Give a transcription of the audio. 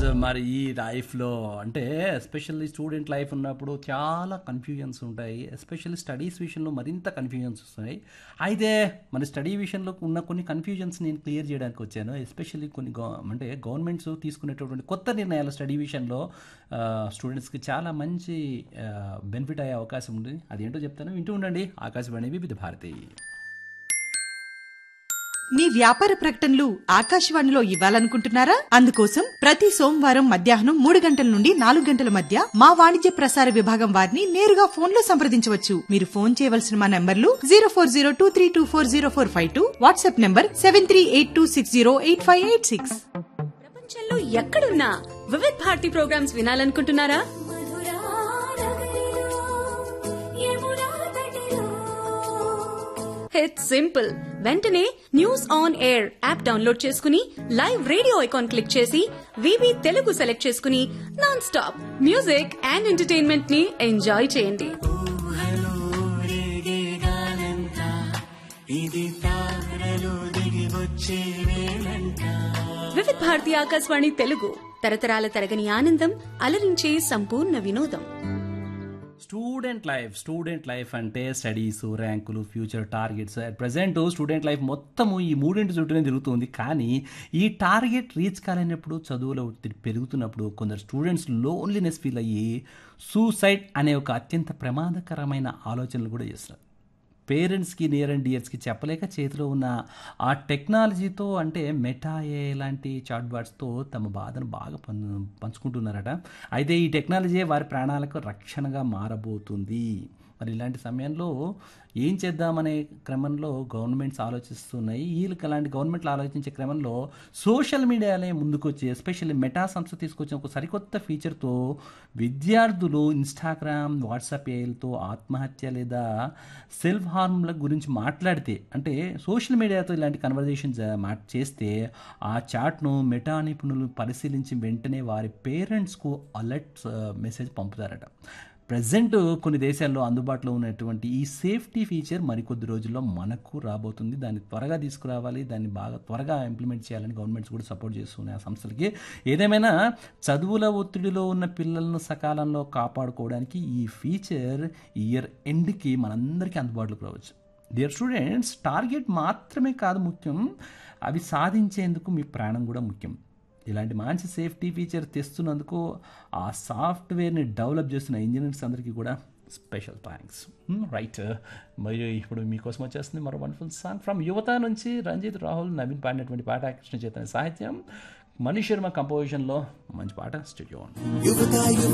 మరి ఈ లైఫ్లో అంటే ఎస్పెషల్లీ స్టూడెంట్ లైఫ్ ఉన్నప్పుడు చాలా కన్ఫ్యూజన్స్ ఉంటాయి ఎస్పెషల్లీ స్టడీస్ విషయంలో మరింత కన్ఫ్యూజన్స్ వస్తాయి అయితే మన స్టడీ విషయంలో ఉన్న కొన్ని కన్ఫ్యూజన్స్ నేను క్లియర్ చేయడానికి వచ్చాను ఎస్పెషల్లీ కొన్ని గవ అంటే గవర్నమెంట్స్ తీసుకునేటటువంటి కొత్త నిర్ణయాలు స్టడీ విషయంలో స్టూడెంట్స్కి చాలా మంచి బెనిఫిట్ అయ్యే అవకాశం ఉంది అదేంటో చెప్తాను వింటూ ఉండండి ఆకాశవాణి వివిధ భారతి మీ వ్యాపార ప్రకటనలు ఆకాశవాణిలో ఇవ్వాలనుకుంటున్నారా అందుకోసం ప్రతి సోమవారం మధ్యాహ్నం మూడు గంటల నుండి నాలుగు గంటల మధ్య మా వాణిజ్య ప్రసార విభాగం వారిని నేరుగా ఫోన్ లో సంప్రదించవచ్చు మీరు ఫోన్ చేయవలసిన మా నంబర్లు zero four zero two three two four zero four five two WhatsApp number seven three eight two six zero eight five eight six ప్రపంచంలో ఎక్కడున్నా వివిధ్ భారతి ప్రోగ్రామ్స్ వినాలనుకుంటున్నారా ఇట్స్ సింపుల్ వెంటనే news on air app download చేసుకుని live radio icon click చేసి వివి Telugu select చేసుకుని non stop music and entertainment ని enjoy చేయండి వివిధ్ భారతి ఆకాశవాణి తెలుగు తరతరాల తరగని ఆనందం అలరించే సంపూర్ణ వినోదం స్టూడెంట్ లైఫ్ స్టూడెంట్ లైఫ్ అంటే స్టడీస్ ర్యాంకులు future targets at present student life మొత్తము ఈ మూడింటి చుట్టూనే తిరుగుతుంది కానీ ఈ టార్గెట్ రీచ్ కాలేనప్పుడు చదువుల ఒత్తిడి పెరుగుతున్నప్పుడు కొందరు స్టూడెంట్స్ లోన్లీనెస్ ఫీల్ అయ్యి సూసైడ్ అనే ఒక అత్యంత ప్రమాదకరమైన ఆలోచనలు కూడా చేస్తారు పేరెంట్స్కి నియర్ అండ్ డియర్స్కి చెప్పలేక చేతిలో ఉన్న ఆ టెక్నాలజీతో అంటే మెటా ఏ లాంటి చాట్ బాట్స్తో తమ బాధను బాగా పం పంచుకుంటున్నారట అయితే ఈ టెక్నాలజీ వారి ప్రాణాలకు రక్షణగా మారబోతుంది మరి ఇలాంటి సమయంలో ఏం చేద్దామనే క్రమంలో గవర్నమెంట్స్ ఆలోచిస్తున్నాయి వీళ్ళకి అలాంటి గవర్నమెంట్లు ఆలోచించే క్రమంలో సోషల్ మీడియాలే ముందుకొచ్చి ఎస్పెషల్లీ మెటా సంస్థ తీసుకొచ్చిన ఒక సరికొత్త ఫీచర్తో విద్యార్థులు ఇన్స్టాగ్రామ్ వాట్సాప్ ఏలతో ఆత్మహత్య లేదా సెల్ఫ్ హార్మ్ల గురించి మాట్లాడితే అంటే సోషల్ మీడియాతో ఇలాంటి కన్వర్జేషన్ చేస్తే ఆ చాట్ను మెటా నిపుణులు పరిశీలించి వెంటనే వారి పేరెంట్స్కు అలర్ట్ మెసేజ్ పంపుతారట ప్రజెంట్ కొన్ని దేశాల్లో అందుబాటులో ఉన్నటువంటి ఈ సేఫ్టీ ఫీచర్ మరికొద్ది రోజుల్లో మనకు రాబోతుంది దాన్ని త్వరగా తీసుకురావాలి దాన్ని బాగా త్వరగా ఇంప్లిమెంట్ చేయాలని గవర్నమెంట్స్ కూడా సపోర్ట్ చేస్తున్నాయి ఆ సంస్థలకి ఏదేమైనా చదువుల ఒత్తిడిలో ఉన్న పిల్లలను సకాలంలో కాపాడుకోవడానికి ఈ ఫీచర్ ఇయర్ ఎండ్కి మనందరికీ అందుబాటులోకి రావచ్చు డియర్ స్టూడెంట్స్ టార్గెట్ మాత్రమే కాదు ముఖ్యం అవి సాధించేందుకు మీ ప్రాణం కూడా ముఖ్యం ఇలాంటి మంచి సేఫ్టీ ఫీచర్ తెస్తున్నందుకు ఆ సాఫ్ట్వేర్ని డెవలప్ చేస్తున్న ఇంజనీర్స్ అందరికీ కూడా స్పెషల్ థ్యాంక్స్ రైట్ మరి ఇప్పుడు మీకోసం వచ్చేస్తుంది మరో వండర్ఫుల్ సాంగ్ ఫ్రమ్ యువత నుంచి రంజిత్ రాహుల్ నవీన్ పాడినటువంటి పాట కృష్ణ చైతన్య సాహిత్యం మనీష్ శర్మ కంపోజిషన్లో మంచి పాట స్టూడియో